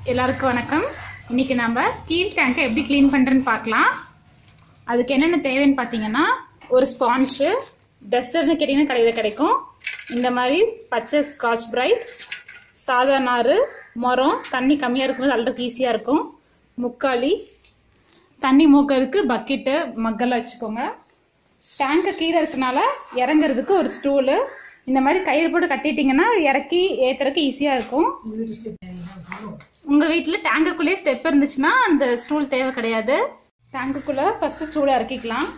எல்லாருக்கும் வணக்கம் இன்னைக்கு நம்ம கீழ் டேங்கை எப்படி க்ளீன் பண்ணுறேன்னு பார்க்கலாம் அதுக்கு என்னென்ன தேவைன்னு பார்த்தீங்கன்னா ஒரு ஸ்பாஞ்சு டஸ்டர்னு கேட்டிங்கன்னா கடையில் கிடைக்கும் இந்த மாதிரி பச்சை ஸ்காட்ச் பிரைட் சாதா நார் மரம் தண்ணி கம்மியாக இருக்கும்போது அல்றதுக்கு ஈஸியாக இருக்கும் முக்காலி தண்ணி மூக்கறதுக்கு பக்கெட்டு மக்கெல்லாம் வச்சுக்கோங்க டேங்க்கு கீழே இருக்கனால இறங்குறதுக்கு ஒரு ஸ்டூலு இந்த மாதிரி கயிறு போட்டு கட்டிட்டீங்கன்னா இறக்கி ஏத்துறதுக்கு ஈஸியாக இருக்கும் உங்கள் வீட்டில் டேங்குக்குள்ளேயே ஸ்டெப் இருந்துச்சுன்னா அந்த ஸ்டூல் தேவை கிடையாது டேங்குக்குள்ளே ஃபஸ்ட்டு ஸ்டூலை இறக்கிக்கலாம்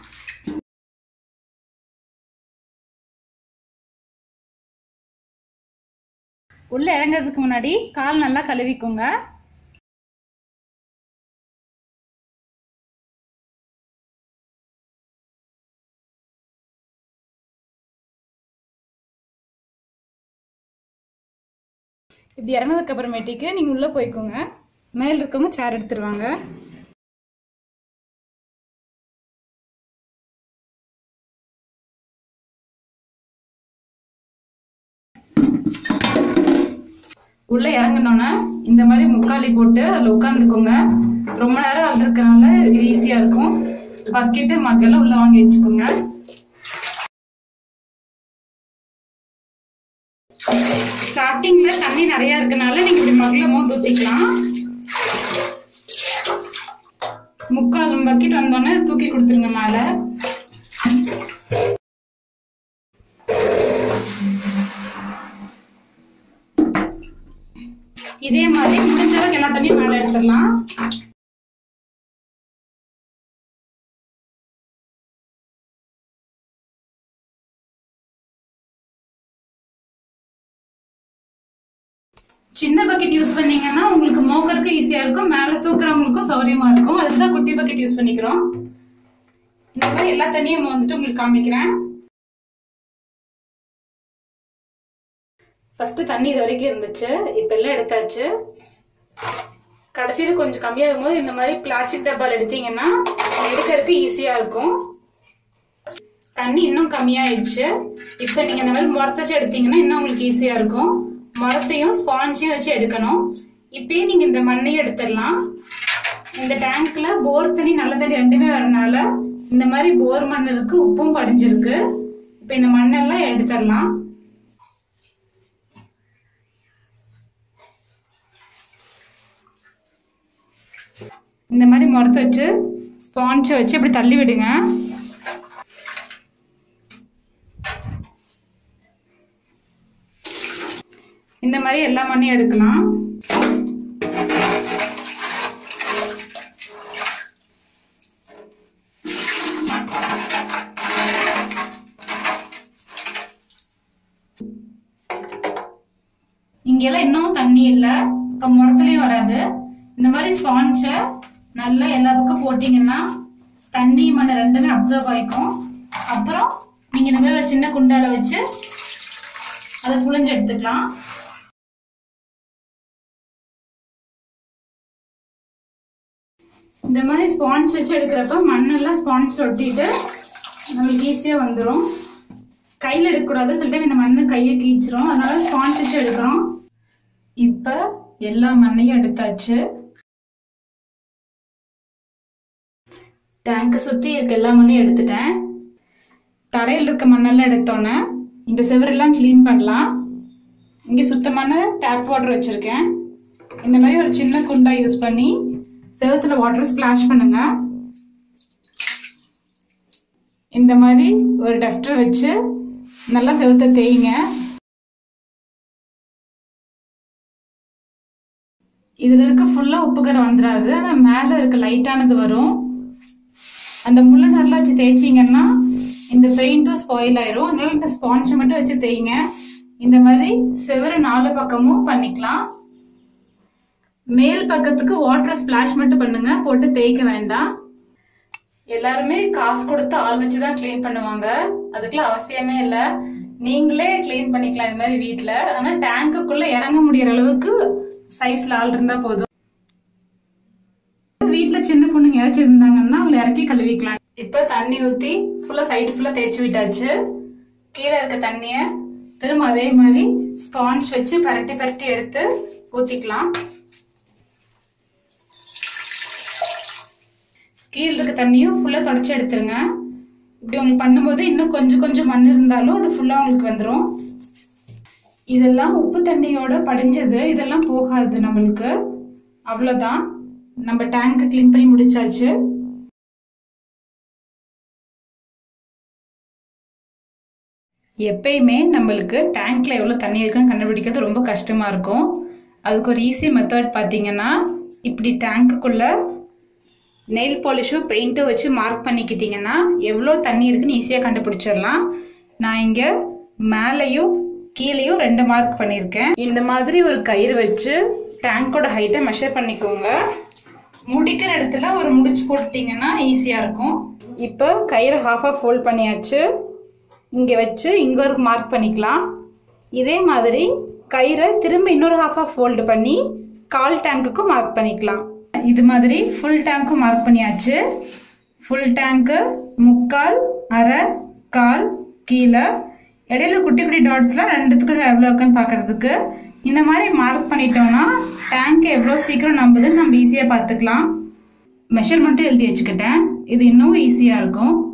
உள்ளே இறங்குறதுக்கு முன்னாடி கால் நல்லா கழுவிக்கோங்க இப்படி இறங்கினதுக்கு அப்புறமேட்டுக்கு நீங்கள் உள்ளே போய்க்கோங்க மேல் இருக்கவங்க சேர் எடுத்துருவாங்க உள்ள இறங்கினோன்னே இந்த மாதிரி முக்காலி போட்டு அதில் உட்காந்துக்கோங்க ரொம்ப நேரம் ஆள் இருக்கனால இது ஈஸியா இருக்கும் பக்கெட்டு மக்கெல்லாம் உள்ள வாங்கி வச்சுக்கோங்க ஸ்டார்டிங்ல தண்ணி நிறைய இருக்கனால நீங்க இப்படி மகள மோந்து ஊத்திக்கலாம் முக்கால் பக்கெட் வந்தோடனே தூக்கி கொடுத்துருங்க மேல இதே மாதிரி முடிஞ்ச அளவுக்கு எல்லா தண்ணியும் மேல எடுத்துடலாம் சின்ன பக்கெட் யூஸ் பண்ணீங்கன்னா உங்களுக்கு மோக்கருக்கு ஈஸியா இருக்கும் மேல தூக்குறவங்களுக்கும் சௌரியமா இருக்கும் அதுதான் குட்டி பக்கெட் யூஸ் பண்ணிக்கிறோம் இந்த மாதிரி எல்லா தண்ணியும் வந்துட்டு உங்களுக்கு காமிக்கிறேன் ஃபர்ஸ்ட் தண்ணி இது வரைக்கும் இருந்துச்சு இப்ப எல்லாம் எடுத்தாச்சு கடைசியில கொஞ்சம் கம்மியாகும் போது இந்த மாதிரி பிளாஸ்டிக் டப்பால் எடுத்தீங்கன்னா எடுக்கிறதுக்கு ஈஸியா இருக்கும் தண்ணி இன்னும் கம்மியாயிடுச்சு இப்ப நீங்க இந்த மாதிரி முறத்தச்சு எடுத்தீங்கன்னா இன்னும் உங்களுக்கு ஈஸியா இருக்கும் மரத்தையும் ஸ்பாஞ்சையும் வச்சு எடுக்கணும் இப்பயே நீங்க இந்த மண்ணையும் எடுத்துடலாம் இந்த டேங்க்ல போர் தண்ணி நல்ல தண்ணி ரெண்டுமே வரனால இந்த மாதிரி போர் மண் இருக்கு உப்பும் படிஞ்சிருக்கு இப்ப இந்த மண்ணெல்லாம் எடுத்துடலாம் இந்த மாதிரி முறத்தை வச்சு ஸ்பாஞ்சை வச்சு இப்படி தள்ளி விடுங்க இந்த மாதிரி எல்லா மண்ணையும் எடுக்கலாம் இங்கெல்லாம் இன்னும் தண்ணி இல்ல இப்ப முறத்துலயும் வராது இந்த மாதிரி ஸ்பாஞ்ச நல்லா எல்லா பக்கம் போட்டீங்கன்னா தண்ணி மண்ணை ரெண்டுமே அப்சர்வ் ஆயிக்கும் அப்புறம் நீங்க இந்த மாதிரி ஒரு சின்ன குண்டால வச்சு அதை புழிஞ்சு எடுத்துக்கலாம் இந்த மாதிரி ஸ்பான்ஸ் வச்சு எடுக்கிறப்ப மண்ணெல்லாம் ஸ்பான்ஸ் ஒட்டிட்டு நம்மளுக்கு ஈஸியா வந்துடும் கையில் எடுக்கக்கூடாது சில டைம் இந்த மண்ணு கையை கீச்சிரும் அதனால ஸ்பான்ஸ் வச்சு எடுக்கிறோம் இப்ப எல்லா மண்ணையும் எடுத்தாச்சு டேங்கை சுத்தி இருக்க எல்லா மண்ணையும் எடுத்துட்டேன் தரையில் இருக்க மண்ணெல்லாம் எடுத்தோன்னே இந்த செவரெல்லாம் க்ளீன் பண்ணலாம் இங்கே சுத்தமான டேப் வாட்டர் வச்சிருக்கேன் இந்த மாதிரி ஒரு சின்ன குண்டா யூஸ் பண்ணி செவத்துல வாட்டர் ஸ்பிளாஷ் பண்ணுங்க இந்த மாதிரி ஒரு டஸ்டர் வச்சு நல்லா செவத்தை தேய்ங்க இதுல இருக்க ஃபுல்லா உப்புக்கரை வந்துடாது ஆனா மேல இருக்க லைட்டானது வரும் அந்த முள்ளு நல்லா வச்சு தேய்ச்சிங்கன்னா இந்த பெயிண்ட்டும் ஸ்பாயில் ஆயிரும் அதனால இந்த ஸ்பான்ச் மட்டும் வச்சு தேய்ங்க இந்த மாதிரி செவரு நாலு பக்கமும் பண்ணிக்கலாம் மேல் பக்கத்துக்கு வாட்டர் ஸ்பிளாஷ் மட்டும் பண்ணுங்க போட்டு தேய்க்க வேண்டாம் எல்லாருமே காசு கொடுத்து ஆள் வச்சுதான் க்ளீன் பண்ணுவாங்க அதுக்கெல்லாம் அவசியமே இல்ல நீங்களே க்ளீன் பண்ணிக்கலாம் இந்த மாதிரி வீட்ல ஆனா டேங்குக்குள்ள இறங்க முடியற அளவுக்கு சைஸ்ல ஆள் இருந்தா போதும் வீட்ல சின்ன பொண்ணுங்க யாராச்சும் இருந்தாங்கன்னா அவங்களை இறக்கி கழுவிக்கலாம் இப்ப தண்ணி ஊத்தி ஃபுல்லா சைடு ஃபுல்லா தேய்ச்சி விட்டாச்சு கீழே இருக்க தண்ணிய திரும்ப அதே மாதிரி ஸ்பாஞ்ச் வச்சு பரட்டி பரட்டி எடுத்து ஊத்திக்கலாம் கீழே இருக்க தண்ணியும் ஃபுல்லாக தொடச்சி எடுத்துருங்க இப்படி உங்களுக்கு பண்ணும்போது இன்னும் கொஞ்சம் கொஞ்சம் மண் இருந்தாலும் அது ஃபுல்லாக உங்களுக்கு வந்துடும் இதெல்லாம் உப்பு தண்ணியோட படிஞ்சது இதெல்லாம் போகாது நம்மளுக்கு அவ்வளோதான் நம்ம டேங்க் க்ளீன் பண்ணி முடிச்சாச்சு எப்பயுமே நம்மளுக்கு டேங்க்ல எவ்வளோ தண்ணி இருக்குன்னு கண்டுபிடிக்கிறது ரொம்ப கஷ்டமா இருக்கும் அதுக்கு ஒரு ஈஸி மெத்தட் பார்த்தீங்கன்னா இப்படி டேங்க்குக்குள்ள நெயில் பாலிஷும் பெயிண்ட்டும் வச்சு மார்க் பண்ணிக்கிட்டீங்கன்னா எவ்வளோ தண்ணி இருக்குன்னு ஈஸியாக கண்டுபிடிச்சிடலாம் நான் இங்கே மேலேயும் கீழேயும் ரெண்டு மார்க் பண்ணியிருக்கேன் இந்த மாதிரி ஒரு கயிறு வச்சு டேங்கோட ஹைட்டை மெஷர் பண்ணிக்கோங்க முடிக்கிற இடத்துல ஒரு முடிச்சு போட்டுட்டீங்கன்னா ஈஸியாக இருக்கும் இப்போ கயிறு ஹாஃபாக ஃபோல்ட் பண்ணியாச்சு இங்கே வச்சு இங்கே ஒரு மார்க் பண்ணிக்கலாம் இதே மாதிரி கயிறை திரும்ப இன்னொரு ஹாஃபாக ஃபோல்டு பண்ணி கால் டேங்க்குக்கும் மார்க் பண்ணிக்கலாம் இது மாதிரி ஃபுல் டேங்க்கும் மார்க் பண்ணியாச்சு ஃபுல் டேங்க்கு முக்கால் அரை கால் கீழே இடையில குட்டி குட்டி டாட்ஸ்லாம் ரெண்டுத்துக்கும் எவ்வளோ இருக்குன்னு பார்க்கறதுக்கு இந்த மாதிரி மார்க் பண்ணிட்டோம்னா டேங்க் எவ்வளோ சீக்கிரம் நம்புதுன்னு நம்ம ஈஸியாக பார்த்துக்கலாம் மெஷர்மெண்ட்டும் எழுதி வச்சுக்கிட்டேன் இது இன்னும் ஈஸியாக இருக்கும்